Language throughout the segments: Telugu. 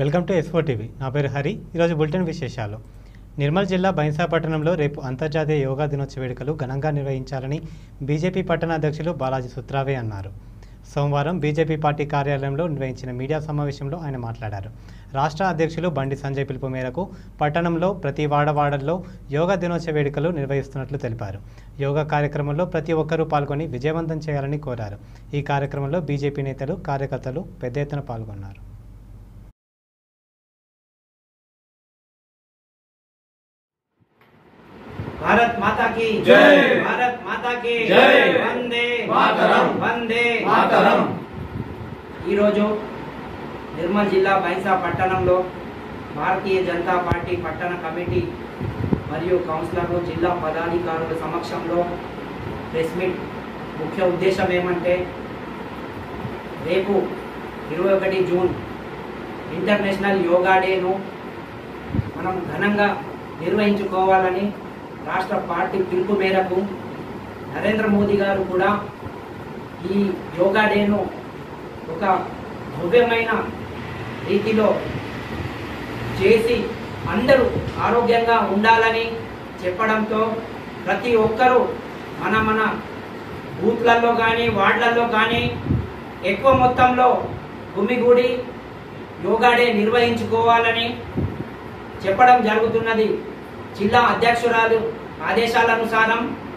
వెల్కమ్ టు ఎస్ఫో టీవీ నా పేరు హరి ఈరోజు బులెటిన్ విశేషాలు నిర్మల్ జిల్లా బైన్సాపట్టణంలో రేపు అంతర్జాతీయ యోగా దినోత్సవ వేడుకలు ఘనంగా నిర్వహించాలని బీజేపీ పట్టణ అధ్యక్షులు బాలాజీ సుత్రావే అన్నారు సోమవారం బీజేపీ పార్టీ కార్యాలయంలో నిర్వహించిన మీడియా సమావేశంలో ఆయన మాట్లాడారు రాష్ట్ర అధ్యక్షులు బండి సంజయ్ పిలుపు మేరకు పట్టణంలో ప్రతి వాడవాడల్లో యోగా దినోత్సవ వేడుకలు నిర్వహిస్తున్నట్లు తెలిపారు యోగా కార్యక్రమంలో ప్రతి ఒక్కరూ పాల్గొని విజయవంతం చేయాలని కోరారు ఈ కార్యక్రమంలో బీజేపీ నేతలు కార్యకర్తలు పెద్ద ఎత్తున పాల్గొన్నారు भारत माता की जय। भारत माता की जय। వందే మాతరం. వందే మాతరం ఈరోజు నిర్మల్ జిల్లా బైన్సా పట్టణంలో భారతీయ జనతా పార్టీ పట్టణ కమిటీ మరియు కౌన్సిలర్లు జిల్లా పదాధికారుల సమక్షంలో ప్రెస్ మీట్ ముఖ్య ఉద్దేశం ఏమంటే రేపు ఇరవై ఒకటి జూన్ ఇంటర్నేషనల్ యోగా డేను మనం ఘనంగా నిర్వహించుకోవాలని రాష్ట్ర పార్టీ పిలుపు మేరకు నరేంద్ర మోదీ గారు కూడా ఈ యోగా డేను ఒక భవ్యమైన రీతిలో చేసి అందరూ ఆరోగ్యంగా ఉండాలని చెప్పడంతో ప్రతి ఒక్కరూ మన మన బూత్లలో కానీ వార్డులలో కానీ ఎక్కువ మొత్తంలో గుమిగూడి యోగా డే నిర్వహించుకోవాలని చెప్పడం జరుగుతున్నది జిల్లా అధ్యక్షురాలు ఆదేశాలనుసారం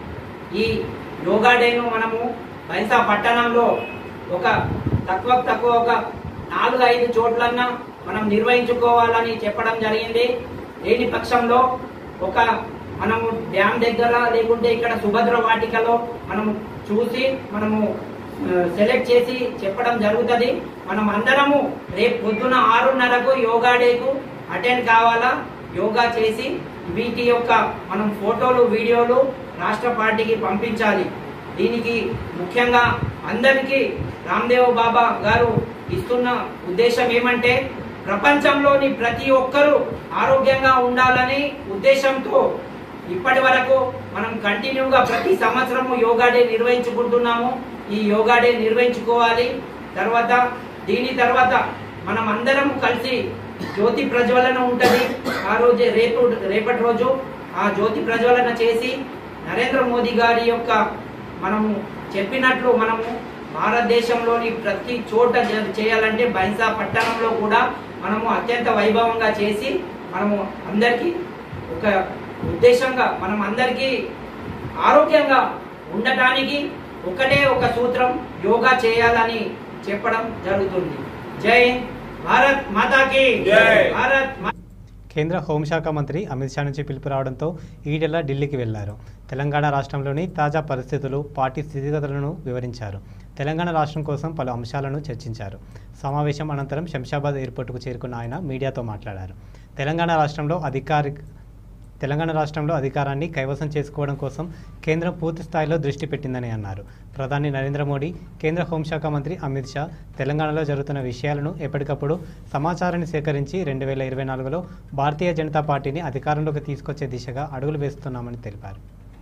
ఈ యోగా డేను మనము బైసా పట్టణంలో ఒక తక్కువ తక్కువ ఒక నాలుగు ఐదు చోట్లన్నా మనం నిర్వహించుకోవాలని చెప్పడం జరిగింది లేని పక్షంలో ఒక మనము డ్యామ్ దగ్గర లేకుంటే ఇక్కడ సుభద్ర వాటికలో మనము చూసి మనము ఆ, సెలెక్ట్ చేసి చెప్పడం జరుగుతుంది మనం అందరము రేపు పొద్దున ఆరున్నరకు యోగా డేకు అటెండ్ కావాలా యోగా చేసి వీటి యొక్క మనం ఫోటోలు వీడియోలు రాష్ట్ర పార్టీకి పంపించాలి దీనికి ముఖ్యంగా అందరికీ రామ్దేవ్ బాబా గారు ఇస్తున్న ఉద్దేశం ఏమంటే ప్రపంచంలోని ప్రతి ఒక్కరూ ఆరోగ్యంగా ఉండాలని ఉద్దేశంతో ఇప్పటి వరకు మనం కంటిన్యూగా ప్రతి సంవత్సరము యోగా డే నిర్వహించుకుంటున్నాము ఈ యోగా డే నిర్వహించుకోవాలి తర్వాత దీని తర్వాత మనం అందరం కలిసి జ్యోతి ప్రజ్వలన ఉంటది ఆ రోజు రేపు రేపటి రోజు ఆ జ్యోతి ప్రజ్వలన చేసి నరేంద్ర మోదీ గారి యొక్క మనము చెప్పినట్లు మనము భారతదేశంలోని ప్రతి చోట జ- చేయాలంటే బైన్సా పట్టణంలో కూడా మనము అత్యంత వైభవంగా చేసి మనము అందరికీ ఒక ఉద్దేశంగా మనం అందరికీ ఆరోగ్యంగా ఉండటానికి ఒకటే ఒక సూత్రం యోగా చేయాలని చెప్పడం జరుగుతుంది జై హింద్ భారత్ మాతాకి జై. భారత్ మా- కేంద్ర హోంశాఖ మంత్రి అమిత్ షా నుంచి పిలుపు రావడంతో ఈటెల ఢిల్లీకి వెళ్లారు తెలంగాణ రాష్ట్రంలోని తాజా పరిస్థితులు పార్టీ స్థితిగతులను వివరించారు తెలంగాణ రాష్ట్రం కోసం పలు అంశాలను చర్చించారు సమావేశం అనంతరం శంషాబాద్ ఎయిర్పోర్టుకు చేరుకున్న ఆయన మీడియాతో మాట్లాడారు తెలంగాణ రాష్ట్రంలో అధికారిక తెలంగాణ రాష్ట్రంలో అధికారాన్ని కైవసం చేసుకోవడం కోసం కేంద్రం పూర్తి స్థాయిలో దృష్టి పెట్టిందని అన్నారు ప్రధాని నరేంద్ర మోడీ కేంద్ర హోంశాఖ మంత్రి అమిత్ షా తెలంగాణలో జరుగుతున్న విషయాలను ఎప్పటికప్పుడు సమాచారాన్ని సేకరించి రెండు వేల ఇరవై నాలుగులో భారతీయ జనతా పార్టీని అధికారంలోకి తీసుకొచ్చే దిశగా అడుగులు వేస్తున్నామని తెలిపారు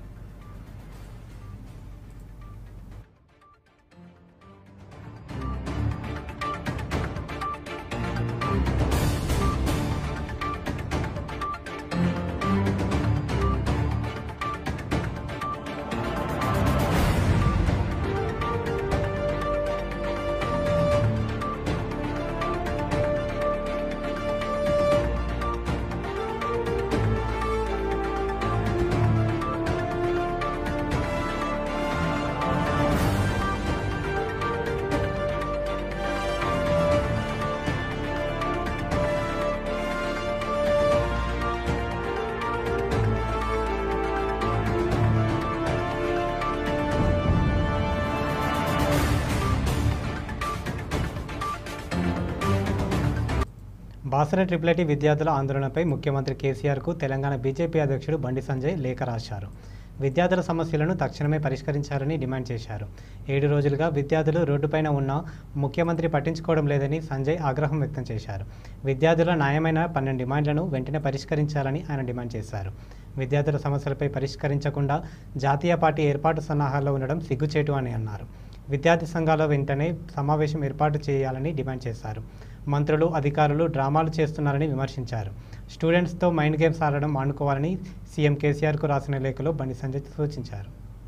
బాసర ట్రిపుల్ ఐటీ విద్యార్థుల ఆందోళనపై ముఖ్యమంత్రి కేసీఆర్కు తెలంగాణ బీజేపీ అధ్యక్షుడు బండి సంజయ్ లేఖ రాశారు విద్యార్థుల సమస్యలను తక్షణమే పరిష్కరించాలని డిమాండ్ చేశారు ఏడు రోజులుగా విద్యార్థులు రోడ్డుపైన ఉన్నా ముఖ్యమంత్రి పట్టించుకోవడం లేదని సంజయ్ ఆగ్రహం వ్యక్తం చేశారు విద్యార్థుల న్యాయమైన పన్నెండు డిమాండ్లను వెంటనే పరిష్కరించాలని ఆయన డిమాండ్ చేశారు విద్యార్థుల సమస్యలపై పరిష్కరించకుండా జాతీయ పార్టీ ఏర్పాటు సన్నాహాల్లో ఉండడం సిగ్గుచేటు అని అన్నారు విద్యార్థి సంఘాల వెంటనే సమావేశం ఏర్పాటు చేయాలని డిమాండ్ చేశారు మంత్రులు అధికారులు డ్రామాలు చేస్తున్నారని విమర్శించారు స్టూడెంట్స్తో మైండ్ గేమ్స్ ఆడడం మానుకోవాలని సీఎం కేసీఆర్కు రాసిన లేఖలో బండి సంజయ్ సూచించారు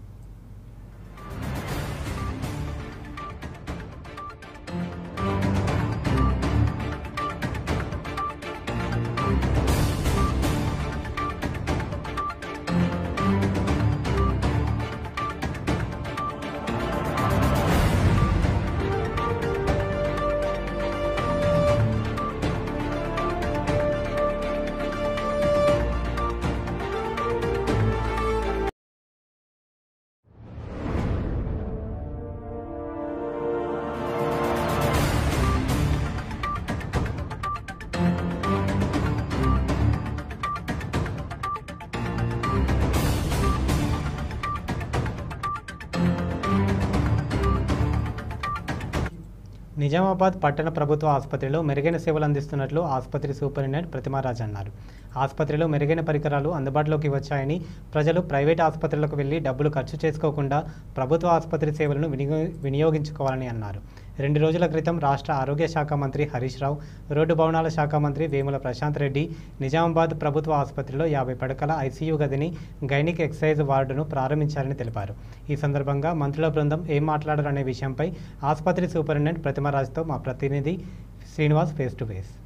నిజామాబాద్ పట్టణ ప్రభుత్వ ఆసుపత్రిలో మెరుగైన సేవలు అందిస్తున్నట్లు ఆసుపత్రి సూపరింటెండెంట్ ప్రతిమారాజ్ అన్నారు ఆసుపత్రిలో మెరుగైన పరికరాలు అందుబాటులోకి వచ్చాయని ప్రజలు ప్రైవేట్ ఆసుపత్రులకు వెళ్లి డబ్బులు ఖర్చు చేసుకోకుండా ప్రభుత్వ ఆసుపత్రి సేవలను వినియో వినియోగించుకోవాలని అన్నారు రెండు రోజుల క్రితం రాష్ట్ర ఆరోగ్య శాఖ మంత్రి హరీష్ రావు రోడ్డు భవనాల శాఖ మంత్రి వేముల ప్రశాంత్ రెడ్డి నిజామాబాద్ ప్రభుత్వ ఆసుపత్రిలో యాభై పడకల ఐసీయూ గదిని గైనిక్ ఎక్సైజ్ వార్డును ప్రారంభించారని తెలిపారు ఈ సందర్భంగా మంత్రుల బృందం ఏం మాట్లాడారనే విషయంపై ఆసుపత్రి సూపరింటెండెంట్ ప్రతిమరాజ్తో మా ప్రతినిధి శ్రీనివాస్ ఫేస్ టు ఫేస్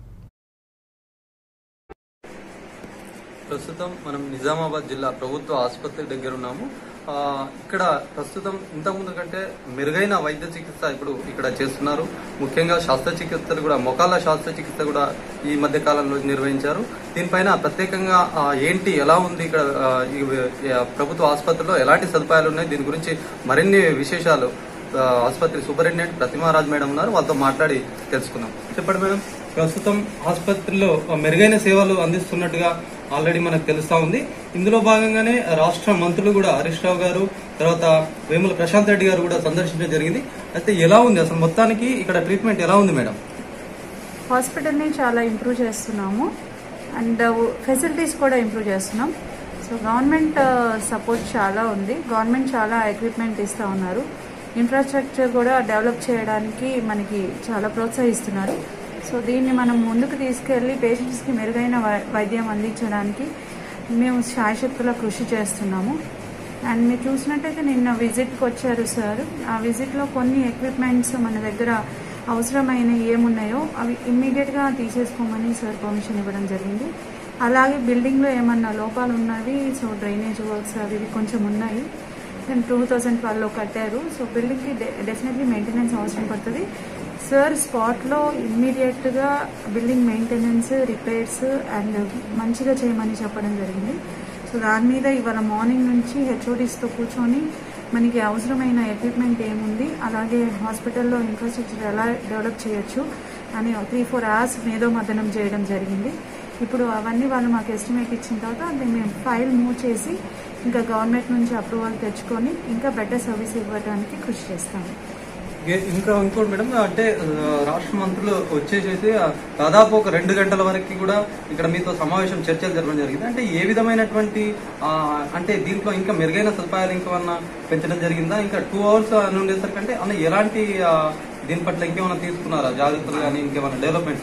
ప్రస్తుతం మనం నిజామాబాద్ జిల్లా ప్రభుత్వ ఆసుపత్రి దగ్గర ఉన్నాము ఆ, ఇక్కడ ప్రస్తుతం ఇంతకుముందు కంటే మెరుగైన వైద్య చికిత్స ఇప్పుడు ఇక్కడ చేస్తున్నారు ముఖ్యంగా శస్త్రచికిత్సలు కూడా మొకాల శస్త్రచికిత్స కూడా ఈ మధ్య కాలంలో నిర్వహించారు దీనిపైన ప్రత్యేకంగా ఆ, ఏంటి ఎలా ఉంది ఇక్కడ ఆ, ఈ ఈ ప్రభుత్వ ఆసుపత్రిలో ఎలాంటి సదుపాయాలు ఉన్నాయి దీని గురించి మరిన్ని విశేషాలు ఆ, ఆసుపత్రి సూపరింటెండెంట్ ప్రతిమారాజ్ మేడం ఉన్నారు వాళ్ళతో మాట్లాడి తెలుసుకుందాం చెప్పండి మేడం ప్రస్తుతం ఆసుపత్రిలో మెరుగైన సేవలు అందిస్తున్నట్టుగా ఆల్రెడీ మనకు తెలుస్తా ఉంది ఇందులో భాగంగానే రాష్ట్ర మంత్రులు కూడా హరీష్ రావు గారు తర్వాత వేముల ప్రశాంత్ రెడ్డి గారు కూడా సందర్శించడం జరిగింది అయితే ఎలా ఉంది అసలు మొత్తానికి ఇక్కడ ట్రీట్మెంట్ ఎలా ఉంది మేడం హాస్పిటల్ని చాలా ఇంప్రూవ్ చేస్తున్నాము అండ్ ఫెసిలిటీస్ కూడా ఇంప్రూవ్ చేస్తున్నాం సో గవర్నమెంట్ సపోర్ట్ చాలా ఉంది గవర్నమెంట్ చాలా ఎక్విప్మెంట్ ఇస్తూ ఉన్నారు ఇన్ఫ్రాస్ట్రక్చర్ కూడా డెవలప్ చేయడానికి మనకి చాలా ప్రోత్సహిస్తున్నారు సో దీన్ని మనం ముందుకు తీసుకెళ్లి పేషెంట్స్కి మెరుగైన వై- వైద్యం అందించడానికి మేము శాయశక్తుల కృషి చేస్తున్నాము అండ్ మీరు చూసినట్టయితే నిన్న విజిట్కి వచ్చారు సార్ ఆ విజిట్లో కొన్ని ఎక్విప్మెంట్స్ మన దగ్గర అవసరమైన ఏమున్నాయో అవి ఇమ్మీడియట్గా తీసేసుకోమని సార్ పర్మిషన్ ఇవ్వడం జరిగింది అలాగే బిల్డింగ్లో ఏమన్నా లోపాలు ఉన్నవి సో డ్రైనేజ్ వర్క్స్ అవి ఇవి కొంచెం ఉన్నాయి టూ థౌజండ్ ట్వెల్వ్లో కట్టారు సో బిల్డింగ్కి డెఫినెట్లీ మెయింటెనెన్స్ అవసరం పడుతుంది సార్ స్పాట్లో ఇమ్మీడియట్గా బిల్డింగ్ మెయింటెనెన్స్ రిపేర్స్ అండ్ మంచిగా చేయమని చెప్పడం జరిగింది సో దాని మీద ఇవాళ మార్నింగ్ నుంచి హెచ్ఓడీస్తో కూర్చొని మనకి అవసరమైన ఎక్విప్మెంట్ ఏముంది అలాగే హాస్పిటల్లో ఇన్ఫ్రాస్ట్రక్చర్ ఎలా డెవలప్ చేయొచ్చు అని త్రీ ఫోర్ అవర్స్ మేధో మదనం చేయడం జరిగింది ఇప్పుడు అవన్నీ వాళ్ళు మాకు ఎస్టిమేట్ ఇచ్చిన తర్వాత అది మేము ఫైల్ మూవ్ చేసి ఇంకా గవర్నమెంట్ నుంచి అప్రూవల్ తెచ్చుకొని ఇంకా బెటర్ సర్వీస్ ఇవ్వడానికి కృషి చేస్తాము ఇక- ఇంకా ఇంకోటి మేడం అంటే ఆ, రాష్ట్ర మంత్రులు వచ్చేసేసి ఆ, దాదాపు ఒక రెండు గంటల వరకు కూడా ఇక్కడ మీతో సమావేశం చర్చలు జరగడం జరిగింది అంటే ఏ విధమైనటువంటి ఆ, అంటే దీంట్లో ఇంకా మెరుగైన సదుపాయాలు ఇంకేమన్నా పెంచడం జరిగిందా ఇంకా టూ అవర్స్ అని ఉండేసరికి అంటే అన్న ఎలాంటి ఆ, దీని పట్ల ఇంకేమైనా తీసుకున్నారా జాగ్రత్తలు కానీ ఇంకేమైనా డెవలప్మెంట్స్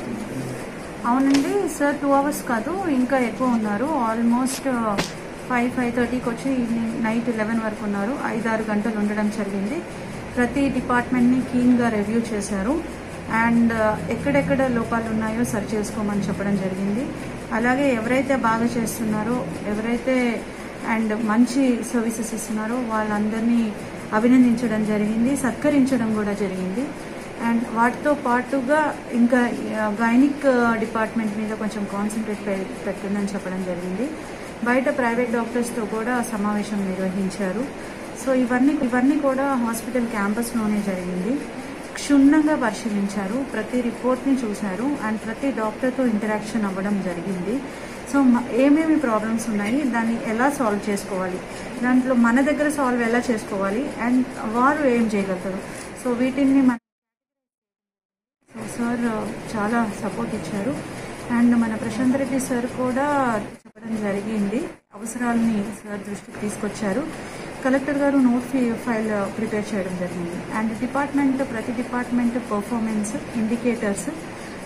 అవునండి సార్ టూ అవర్స్ కాదు ఇంకా ఎక్కువ ఉన్నారు ఆల్మోస్ట్ ఫైవ్ ఫైవ్ థర్టీకి వచ్చి ఈవినింగ్ నైట్ లెవెన్ వరకు ఉన్నారు ఐదారు గంటలు ఉండడం జరిగింది ప్రతి డిపార్ట్మెంట్ని క్లీన్గా రివ్యూ చేశారు అండ్ ఎక్కడెక్కడ లోపాలు ఉన్నాయో సరి చేసుకోమని చెప్పడం జరిగింది అలాగే ఎవరైతే బాగా చేస్తున్నారో ఎవరైతే అండ్ మంచి సర్వీసెస్ ఇస్తున్నారో వాళ్ళందరినీ అభినందించడం జరిగింది సత్కరించడం కూడా జరిగింది అండ్ వాటితో పాటుగా ఇంకా గైనిక్ డిపార్ట్మెంట్ మీద కొంచెం కాన్సన్ట్రేట్ పెట్టిందని చెప్పడం జరిగింది బయట ప్రైవేట్ డాక్టర్స్తో కూడా సమావేశం నిర్వహించారు సో ఇవన్నీ ఇవన్నీ కూడా హాస్పిటల్ క్యాంపస్లోనే జరిగింది క్షుణ్ణంగా పరిశీలించారు ప్రతి రిపోర్ట్ని చూశారు అండ్ ప్రతి డాక్టర్తో ఇంటరాక్షన్ అవ్వడం జరిగింది సో మ- ఏమేమి ప్రాబ్లమ్స్ ఉన్నాయి దాన్ని ఎలా సాల్వ్ చేసుకోవాలి దాంట్లో మన దగ్గర సాల్వ్ ఎలా చేసుకోవాలి అండ్ వారు ఏం చేయగలుగుతారు సో వీటిని మన సో సార్ చాలా సపోర్ట్ ఇచ్చారు అండ్ మన ప్రశాంత్ రెడ్డి సార్ కూడా చెప్పడం జరిగింది అవసరాలని సార్ దృష్టికి తీసుకొచ్చారు కలెక్టర్ గారు నోట్ ఫీ ఫైల్ ప్రిపేర్ చేయడం జరిగింది అండ్ డిపార్ట్మెంట్ ప్రతి డిపార్ట్మెంట్ పర్ఫార్మెన్స్ ఇండికేటర్స్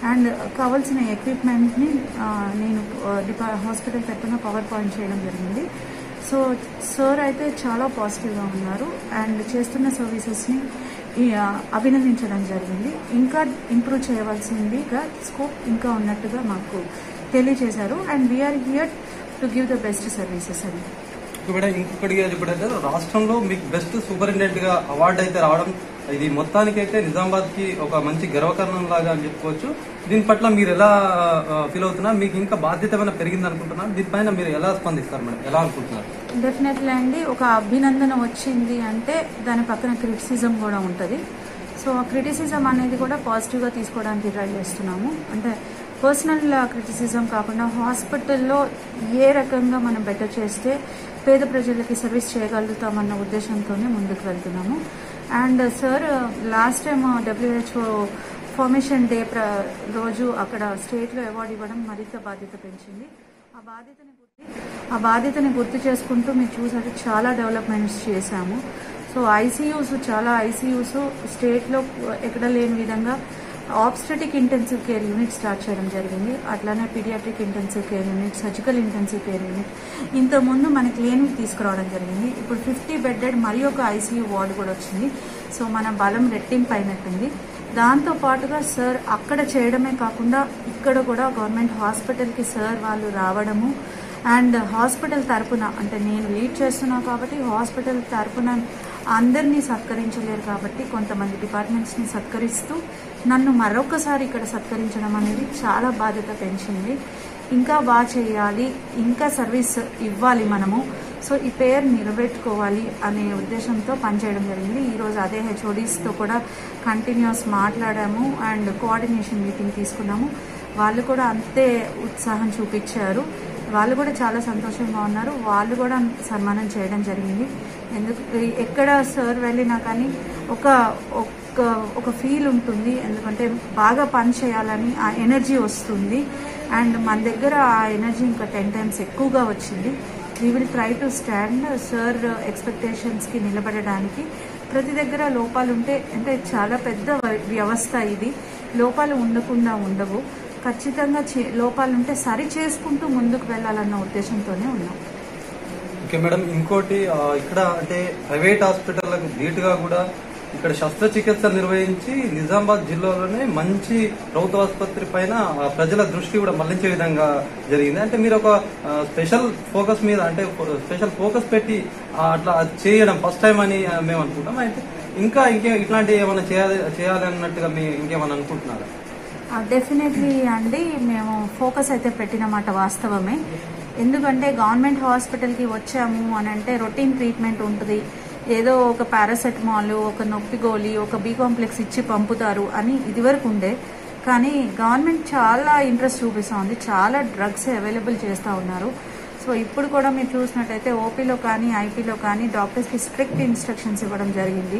అండ్ కావాల్సిన ఎక్విప్మెంట్ని ఆ, నేను ఆ, డిపా హాస్పిటల్ తరఫున పవర్ పాయింట్ చేయడం జరిగింది సో సార్ అయితే చాలా పాజిటివ్గా ఉన్నారు అండ్ చేస్తున్న సర్వీసెస్ని ఈ, ఆ, అభినందించడం జరిగింది ఇంకా ఇంప్రూవ్ చేయవలసిందిగా స్కోప్ ఇంకా ఉన్నట్టుగా మాకు తెలియజేశారు and we're here to give the best services అండి ఇక్కడ ఇంకొకటి చెప్పడంటే రాష్ట్రంలో మీకు బెస్ట్ సూపరింటెండెంట్ గా అవార్డు అయితే రావడం ఇది మొత్తానికైతే నిజామాబాద్ కి ఒక మంచి గర్వకారణం లాగా అని చెప్పుకోవచ్చు దీని పట్ల మీరు ఎలా ఫీల్ అవుతున్నారు మీకు ఇంకా బాధ్యత ఏమైనా పెరిగింది అనుకుంటున్నారు దీనిపైన మీరు ఎలా స్పందిస్తారు మేడం ఎలా అనుకుంటున్నారు డెఫినెట్లీ అండి ఒక అభినందన వచ్చింది అంటే దాని పక్కన క్రిటిసిజం కూడా ఉంటుంది సో ఆ క్రిటిసిజం అనేది కూడా పాజిటివ్గా తీసుకోవడానికి ట్రై చేస్తున్నాము అంటే పర్సనల్ క్రిటిసిజం కాకుండా హాస్పిటల్లో ఏ రకంగా మనం బెటర్ చేస్తే పేద ప్రజలకి సర్వీస్ చేయగలుగుతామన్న ఉద్దేశంతోనే ముందుకు వెళ్తున్నాము and sir last time WHO formation day ప్ర రోజు అక్కడ స్టేట్లో అవార్డు ఇవ్వడం మరింత బాధ్యత పెంచింది ఆ బాధ్యతని గుర్తు ఆ బాధ్యతని గుర్తు చేసుకుంటూ మీరు చూసారు చాలా డెవలప్మెంట్స్ చేశాము సో ఐసీయూస్ చాలా ఐసీయూస్ స్టేట్లో ఎక్కడ లేని విధంగా obstetric intensive care unit start చేయడం జరిగింది అట్లానే paediatric intensive care unit surgical intensive care unit ఇంతకుముందు మనకి లేనివి తీసుకురావడం జరిగింది ఇప్పుడు ఫిఫ్టీ బెడ్డెడ్ మరి ఒక ఐసీయూ వార్డు కూడా వచ్చింది సో మన బలం రెట్టింపు అయినట్టుంది దాంతో పాటుగా సార్ అక్కడ చేయడమే కాకుండా ఇక్కడ కూడా గవర్నమెంట్ హాస్పిటల్కి సార్ వాళ్ళు రావడము అండ్ హాస్పిటల్ తరపున అంటే నేను లీడ్ చేస్తున్నా కాబట్టి హాస్పిటల్ తరపున అందరినీ సత్కరించలేరు కాబట్టి కొంతమంది డిపార్ట్మెంట్స్ని సత్కరిస్తూ నన్ను మరొకసారి ఇక్కడ సత్కరించడం అనేది చాలా బాధ్యత పెంచింది ఇంకా బాగా చేయాలి ఇంకా సర్వీస్ ఇవ్వాలి మనము సో ఈ పేరు నిలబెట్టుకోవాలి అనే ఉద్దేశంతో పనిచేయడం జరిగింది ఈరోజు అదే హెచ్ఓడీస్తో కూడా కంటిన్యూస్ మాట్లాడాము అండ్ కోఆర్డినేషన్ మీటింగ్ తీసుకున్నాము వాళ్ళు కూడా అంతే ఉత్సాహం చూపించారు వాళ్ళు కూడా చాలా సంతోషంగా ఉన్నారు వాళ్ళు కూడా సన్మానం చేయడం జరిగింది ఎందుకు ఎక్కడ సార్ వెళ్ళినా కానీ ఒక ఒక ఒక ఫీల్ ఉంటుంది ఎందుకంటే బాగా పని చేయాలని ఆ ఎనర్జీ వస్తుంది అండ్ మన దగ్గర ఆ ఎనర్జీ ఇంకా టెన్ టైమ్స్ ఎక్కువగా వచ్చింది we will try to stand sir ఎక్స్పెక్టేషన్స్కి నిలబడడానికి ప్రతి దగ్గర లోపాలు ఉంటే అంటే చాలా పెద్ద వ్యవస్థ ఇది లోపాలు ఉండకుండా ఉండవు ఖచ్చితంగా చే- లోపాలు ఉంటే సరి చేసుకుంటూ ముందుకు వెళ్ళాలన్న ఉద్దేశంతోనే ఉన్నాం ఓకే మేడం ఇంకోటి ఆ, ఇక్కడ అంటే ప్రైవేట్ హాస్పిటల్లకు ధీటుగా కూడా ఇక్కడ శస్త్రచికిత్స నిర్వహించి నిజామాబాద్ జిల్లాలోనే మంచి ప్రభుత్వ ఆసుపత్రి పైన ఆ, ప్రజల దృష్టి కూడా మళ్లించే విధంగా జరిగింది అంటే మీరు ఒక ఆ, స్పెషల్ ఫోకస్ మీద అంటే స్పెషల్ ఫోకస్ పెట్టి ఆ, అట్లా అది చేయడం ఫస్ట్ టైం అని ఆ, మేము అనుకుంటాం అయితే ఇంకా ఇంకే ఇట్లాంటి ఏమైనా చేయాలి చేయాలి అన్నట్టుగా మీ ఇంకేమైనా అనుకుంటున్నారా డెఫినెట్లీ అండి మేము ఫోకస్ అయితే పెట్టినమాట వాస్తవమే ఎందుకంటే గవర్నమెంట్ హాస్పిటల్కి వచ్చాము అని అంటే రొటీన్ ట్రీట్మెంట్ ఉంటుంది ఏదో ఒక పారాసెటమాల్ ఒక నొప్పి గోళీ ఒక బి కాంప్లెక్స్ ఇచ్చి పంపుతారు అని ఇదివరకు ఉండే కానీ గవర్నమెంట్ చాలా ఇంట్రెస్ట్ చూపిస్తూ చాలా డ్రగ్స్ అవైలబుల్ చేస్తూ ఉన్నారు సో ఇప్పుడు కూడా మీరు చూసినట్టయితే ఓపీలో కానీ ఐపీలో కానీ డాక్టర్స్కి స్ట్రిక్ట్ ఇన్స్ట్రక్షన్స్ ఇవ్వడం జరిగింది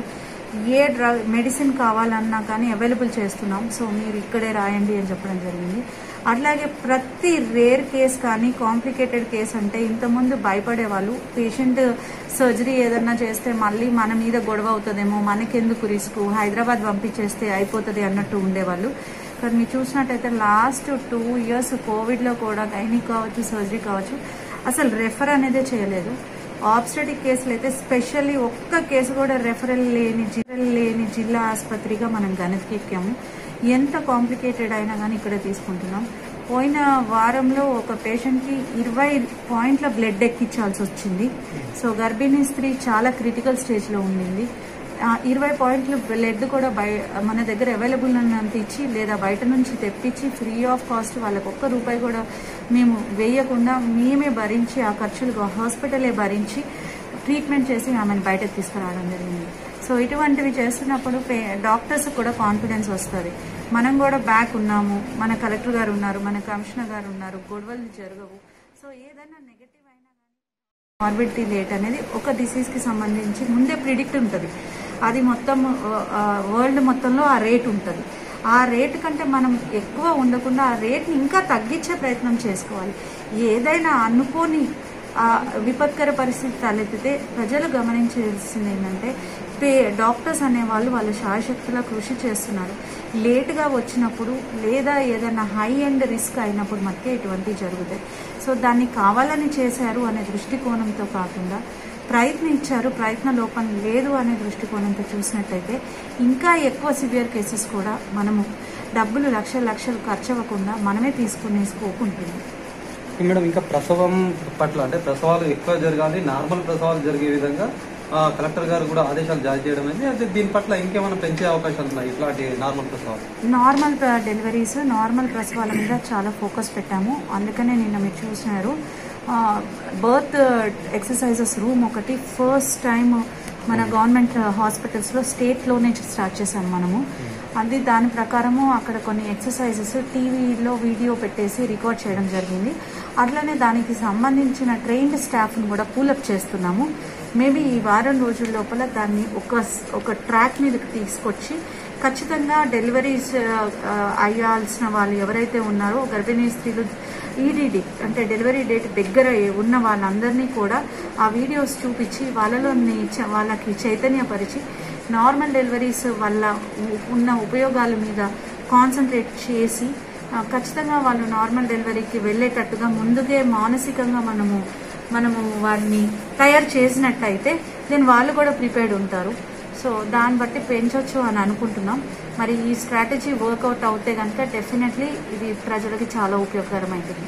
ఏ డ్రగ్ మెడిసిన్ కావాలన్నా కానీ అవైలబుల్ చేస్తున్నాం సో మీరు ఇక్కడే రాయండి అని చెప్పడం జరిగింది అట్లాగే ప్రతి రేర్ కేస్ కానీ కాంప్లికేటెడ్ కేస్ అంటే ఇంతకుముందు భయపడేవాళ్ళు పేషెంట్ సర్జరీ ఏదన్నా చేస్తే మళ్ళీ మన మీద గొడవ అవుతుందేమో మనకెందుకు రిస్క్ హైదరాబాద్ పంపించేస్తే అయిపోతుంది అన్నట్టు ఉండేవాళ్ళు కానీ మీరు చూసినట్టయితే లాస్ట్ టూ ఇయర్స్ కోవిడ్లో కూడా గైనిక్ కావచ్చు సర్జరీ కావచ్చు అసలు రెఫర్ అనేదే చేయలేదు ఆబ్స్టటిక్ కేసులు అయితే స్పెషల్లీ ఒక్క కేసు కూడా రెఫరల్ లేని జిల్లా లేని జిల్లా ఆసుపత్రిగా మనం గణతికెక్కాము ఎంత కాంప్లికేటెడ్ అయినా కానీ ఇక్కడ తీసుకుంటున్నాం పోయిన వారంలో ఒక పేషెంట్కి ఇరవై పాయింట్ల బ్లడ్ ఎక్కించాల్సి వచ్చింది సో గర్భిణీ స్త్రీ చాలా క్రిటికల్ స్టేజ్లో ఉండింది ఆ, ఇరవై పాయింట్లు బ్లడ్ కూడా బయ మన దగ్గర అవైలబుల్ ఉన్నంత ఇచ్చి లేదా బయట నుంచి తెప్పించి ఫ్రీ ఆఫ్ కాస్ట్ వాళ్ళకి ఒక్క రూపాయి కూడా మేము వేయకుండా మేమే భరించి ఆ ఖర్చులు హాస్పిటలే భరించి ట్రీట్మెంట్ చేసి ఆమెను బయటకు తీసుకురావడం జరిగింది సో ఇటువంటివి చేస్తున్నప్పుడు పే- డాక్టర్స్ కూడా కాన్ఫిడెన్స్ వస్తుంది మనం కూడా బ్యాక్ ఉన్నాము మన కలెక్టర్ గారు ఉన్నారు మన కమిషనర్ గారు ఉన్నారు గొడవలు జరగవు సో ఏదైనా నెగటివ్ అయినా కానీ మార్బిడిటీ రేట్ అనేది ఒక డిసీజ్కి సంబంధించి ముందే ప్రిడిక్ట్ ఉంటుంది అది మొత్తం వరల్డ్ మొత్తంలో ఆ రేట్ ఉంటుంది ఆ రేట్ కంటే మనం ఎక్కువ ఉండకుండా ఆ రేట్ని ఇంకా తగ్గించే ప్రయత్నం చేసుకోవాలి ఏదైనా అనుకోని ఆ విపత్కర పరిస్థితి తలెత్తితే ప్రజలు గమనించాల్సింది ఏంటంటే పే డాక్టర్స్ అనేవాళ్ళు వాళ్ళ శాయశక్తిలా కృషి చేస్తున్నారు లేట్గా వచ్చినప్పుడు లేదా ఏదైనా హై అండ్ రిస్క్ అయినప్పుడు మధ్య ఇటువంటివి జరుగుతాయి సో దాన్ని కావాలని చేశారు అనే దృష్టికోణంతో కాకుండా ప్రయత్నించారు ప్రయత్న లోపం లేదు అనే దృష్టికోణంతో చూసినట్టయితే ఇంకా ఎక్కువ సివియర్ కేసెస్ కూడా మనము డబ్బులు లక్షల లక్షలు ఖర్చు అవ్వకుండా మనమే తీసుకునే స్కోప్ ఉంటుంది మేడం ఇంకా ప్రసవం పట్ల అంటే ప్రసవాలు ఎక్కువ జరగాలి నార్మల్ ప్రసవాలు జరిగే విధంగా ఆ, కలెక్టర్ గారు కూడా ఆదేశాలు జారీ చేయడం అయింది అయితే దీని పట్ల ఇంకేమైనా పెంచే అవకాశాలు ఉన్నాయి ఇట్లాంటి నార్మల్ ప్రసవాలు నార్మల్ ప్ర- డెలివరీస్ నార్మల్ ప్రసవాల మీద చాలా ఫోకస్ పెట్టాము అందుకనే నిన్న మీరు చూసినారు ఆ, బర్త్ ఎక్సర్సైజెస్ రూమ్ ఒకటి ఫస్ట్ టైం మన గవర్నమెంట్ హాస్పిటల్స్లో స్టేట్లోనే స్టార్ట్ చేశాము మనము అది దాని ప్రకారము అక్కడ కొన్ని ఎక్సర్సైజెస్ టీవీలో వీడియో పెట్టేసి రికార్డ్ చేయడం జరిగింది అట్లనే దానికి సంబంధించిన ట్రైన్డ్ స్టాఫ్ని కూడా పూలప్ చేస్తున్నాము మేబీ ఈ వారం రోజుల లోపల దాన్ని ఒక ఒక ట్రాక్ మీదకి తీసుకొచ్చి ఖచ్చితంగా డెలివరీస్ ఆ, అయ్యాల్సిన వాళ్ళు ఎవరైతే ఉన్నారో గర్భిణీ స్త్రీలు ఈడీడీ అంటే డెలివరీ డేట్ దగ్గర ఉన్న వాళ్ళందరినీ కూడా ఆ వీడియోస్ చూపించి వాళ్ళలో ని- వాళ్ళకి చైతన్యపరిచి నార్మల్ డెలివరీస్ వల్ల ఉ- ఉన్న ఉపయోగాల మీద కాన్సన్ట్రేట్ చేసి ఆ, ఖచ్చితంగా వాళ్ళు నార్మల్ డెలివరీకి వెళ్ళేటట్టుగా ముందుగే మానసికంగా మనము మనము వారిని తయారు చేసినట్టయితే దెన్ వాళ్ళు కూడా ప్రిపేర్డ్ ఉంటారు సో దాన్ని బట్టి పెంచవచ్చు అని అనుకుంటున్నాం మరి ఈ స్ట్రాటజీ వర్కౌట్ అవుతే కనుక డెఫినెట్లీ ఇది ప్రజలకి చాలా ఉపయోగకరమైంటుంది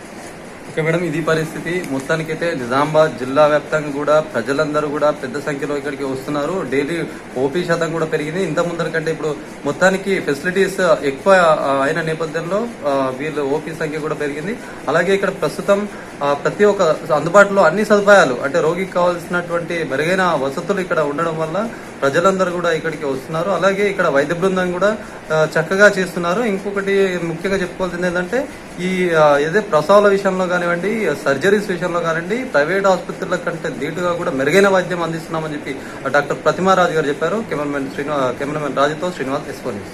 ఓకే మేడం ఇది పరిస్థితి మొత్తానికైతే నిజామాబాద్ జిల్లా వ్యాప్తంగా కూడా ప్రజలందరూ కూడా పెద్ద సంఖ్యలో ఇక్కడికి వస్తున్నారు డైలీ ఓపీ శాతం కూడా పెరిగింది ఇంత ముందర కంటే ఇప్పుడు మొత్తానికి ఫెసిలిటీస్ ఎక్కువ ఆ, అయిన నేపథ్యంలో ఆ, వీళ్ళు ఓపీ సంఖ్య కూడా పెరిగింది అలాగే ఇక్కడ ప్రస్తుతం ఆ, ప్రతి ఒక్క అందుబాటులో అన్ని సదుపాయాలు అంటే రోగికి కావాల్సినటువంటి మెరుగైన వసతులు ఇక్కడ ఉండడం వల్ల ప్రజలందరూ కూడా ఇక్కడికి వస్తున్నారు అలాగే ఇక్కడ వైద్య బృందం కూడా ఆ, చక్కగా చేస్తున్నారు ఇంకొకటి ముఖ్యంగా చెప్పుకోవాల్సింది ఏంటంటే ఈ ఆ, ఏదే ప్రసవాల విషయంలో కానివ్వండి సర్జరీస్ విషయంలో కానివ్వండి ప్రైవేట్ ఆసుపత్రుల కంటే ధీటుగా కూడా మెరుగైన వైద్యం అందిస్తున్నామని చెప్పి ఆ, డాక్టర్ ప్రతిమారాజు గారు చెప్పారు కెమెరామెన్ శ్రీనివా కెమెరామెన్ రాజుతో శ్రీనివాస్ ఎస్పోలీస్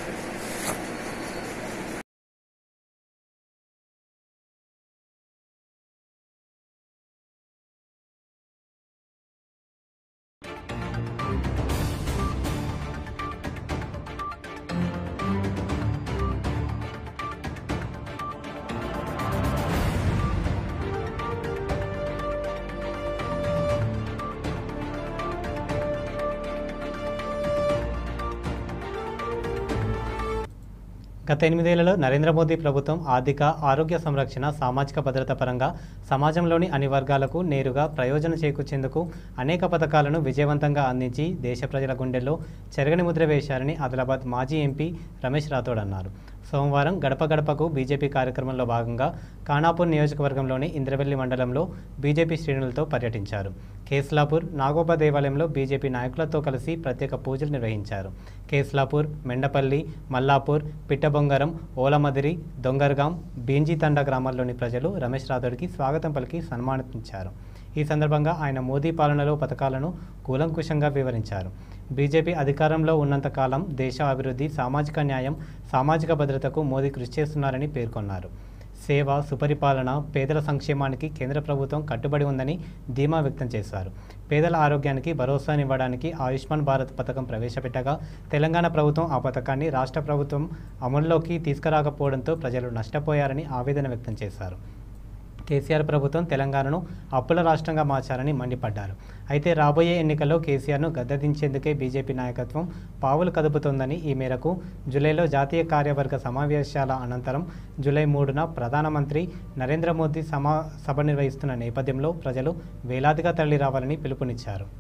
గత ఎనిమిదేళ్లలో నరేంద్ర మోదీ ప్రభుత్వం ఆర్థిక ఆరోగ్య సంరక్షణ సామాజిక భద్రత పరంగా సమాజంలోని అన్ని వర్గాలకు నేరుగా ప్రయోజనం చేకూర్చేందుకు అనేక పథకాలను విజయవంతంగా అందించి దేశ ప్రజల గుండెల్లో చెరగని ముద్ర వేశారని ఆదిలాబాద్ మాజీ ఎంపీ రమేష్ రాథోడ్ అన్నారు సోమవారం గడప గడపకు బీజేపీ కార్యక్రమంలో భాగంగా ఖానాపూర్ నియోజకవర్గంలోని ఇంద్రవెల్లి మండలంలో బీజేపీ శ్రేణులతో పర్యటించారు కేస్లాపూర్ నాగోబా దేవాలయంలో బీజేపీ నాయకులతో కలిసి ప్రత్యేక పూజలు నిర్వహించారు కేస్లాపూర్ మెండపల్లి మల్లాపూర్ పిట్టబొంగరం ఓలమదిరి దొంగర్గాం బీంజీతండ గ్రామాల్లోని ప్రజలు రమేష్ రాథోడ్కి స్వాగతం పలికి సన్మానించారు ఈ సందర్భంగా ఆయన మోదీ పాలనలో పథకాలను కూలంకుషంగా వివరించారు బీజేపీ అధికారంలో ఉన్నంతకాలం దేశ అభివృద్ధి సామాజిక న్యాయం సామాజిక భద్రతకు మోదీ కృషి చేస్తున్నారని పేర్కొన్నారు సేవ సుపరిపాలన పేదల సంక్షేమానికి కేంద్ర ప్రభుత్వం కట్టుబడి ఉందని ధీమా వ్యక్తం చేశారు పేదల ఆరోగ్యానికి భరోసానివ్వడానికి ఆయుష్మాన్ భారత్ పథకం ప్రవేశపెట్టగా తెలంగాణ ప్రభుత్వం ఆ పథకాన్ని రాష్ట్ర ప్రభుత్వం అమల్లోకి తీసుకురాకపోవడంతో ప్రజలు నష్టపోయారని ఆవేదన వ్యక్తం చేశారు కేసీఆర్ ప్రభుత్వం తెలంగాణను అప్పుల రాష్ట్రంగా మార్చారని మండిపడ్డారు అయితే రాబోయే ఎన్నికల్లో కేసీఆర్ను గద్దెదించేందుకే బీజేపీ నాయకత్వం పావులు కదుపుతోందని ఈ మేరకు జూలైలో జాతీయ కార్యవర్గ సమావేశాల అనంతరం జూలై మూడున ప్రధానమంత్రి నరేంద్ర మోదీ సమా సభ నిర్వహిస్తున్న నేపథ్యంలో ప్రజలు వేలాదిగా తరలి రావాలని పిలుపునిచ్చారు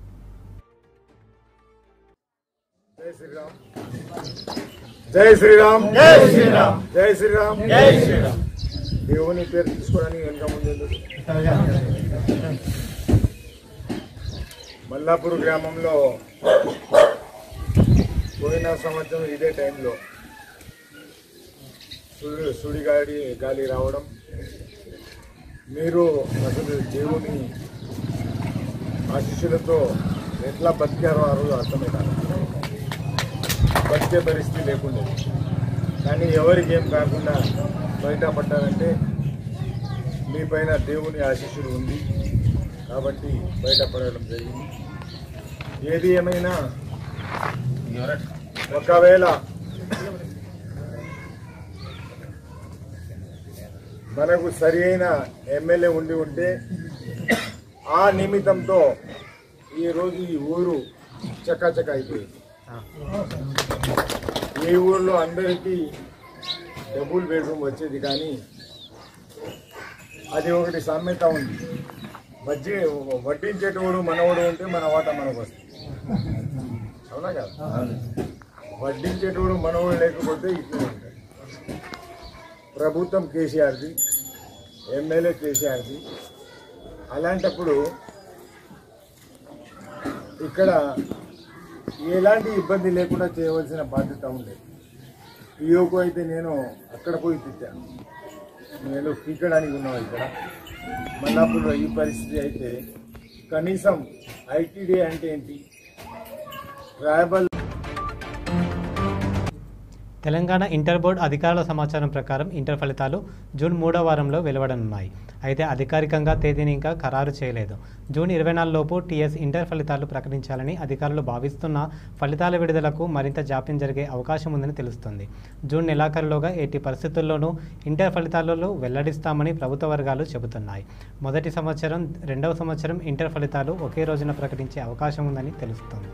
జై శ్రీరామ్ జై శ్రీరామ్ జై శ్రీరామ్ జై శ్రీరామ్ దేవుని పేరు తీసుకోవడానికి వెనుక ముందు ఎందుకు? మల్లాపూర్ గ్రామంలో పోయిన సంవత్సరం ఇదే టైంలో సుడి సుడిగాడి గాలి రావడం మీరు అసలు దేవుని ఆశీస్సులతో ఎట్లా బతికారో ఆ రోజు అర్థమే కాదు బతికే పరిస్థితి లేకుండా కానీ ఎవరికి ఏం కాకుండా బయటపడ్డారంటే మీ పైన దేవుని ఆశీస్సులు ఉంది కాబట్టి బయటపడడం జరిగింది ఏది ఏమైనా ఒకవేళ మనకు సరి అయిన ఎమ్మెల్యే ఉండి ఉంటే ఆ నిమిత్తంతో ఈరోజు ఈ ఊరు చకాచక అయిపోయింది ఈ ఊర్లో అందరికీ డబుల్ బెడ్రూమ్ వచ్చేది కానీ అది ఒకటి సామెత ఉంది బజ్జీ వడ్డించేటోడు మనవడు ఉంటే మన వాట మనకు వస్తుంది అవునా కదా వడ్డించేటోడు మనవడు లేకపోతే ఇట్లా ఉంటుంది ప్రభుత్వం కేసీఆర్ది ఎమ్మెల్యే కేసీఆర్ది అలాంటప్పుడు ఇక్కడ ఎలాంటి ఇబ్బంది లేకుండా చేయవలసిన బాధ్యత ఉండేది పిఓకు అయితే నేను అక్కడ పోయి తిట్టాను నేను పీకడానికి ఉన్నావు ఇక్కడ మల్లాపూర్లో ఈ పరిస్థితి అయితే కనీసం ఐటీడీ అంటే ఏంటి ట్రైబల్ తెలంగాణ ఇంటర్ బోర్డు అధికారుల సమాచారం ప్రకారం ఇంటర్ ఫలితాలు జూన్ మూడో వారంలో వెలువడనున్నాయి అయితే అధికారికంగా తేదీని ఇంకా ఖరారు చేయలేదు జూన్ ఇరవై లోపు టీఎస్ ఇంటర్ ఫలితాలు ప్రకటించాలని అధికారులు భావిస్తున్న ఫలితాల విడుదలకు మరింత జాప్యం జరిగే అవకాశం ఉందని తెలుస్తుంది జూన్ నెలాఖరులోగా ఎట్టి పరిస్థితుల్లోనూ ఇంటర్ ఫలితాలలో వెల్లడిస్తామని ప్రభుత్వ వర్గాలు చెబుతున్నాయి మొదటి సంవత్సరం రెండవ సంవత్సరం ఇంటర్ ఫలితాలు ఒకే రోజున ప్రకటించే అవకాశం ఉందని తెలుస్తుంది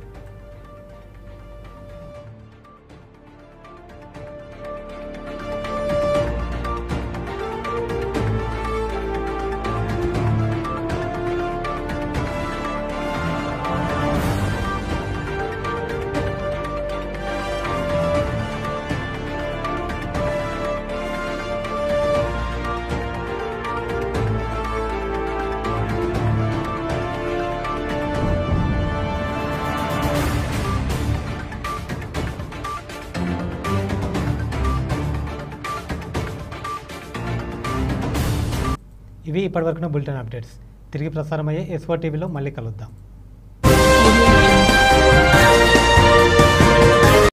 ఇవి ఇప్పటివరకున బులెటిన్ అప్డేట్స్ తిరిగి ప్రసారమయ్యే ఎస్వో టీవీలో మళ్ళీ కలుద్దాం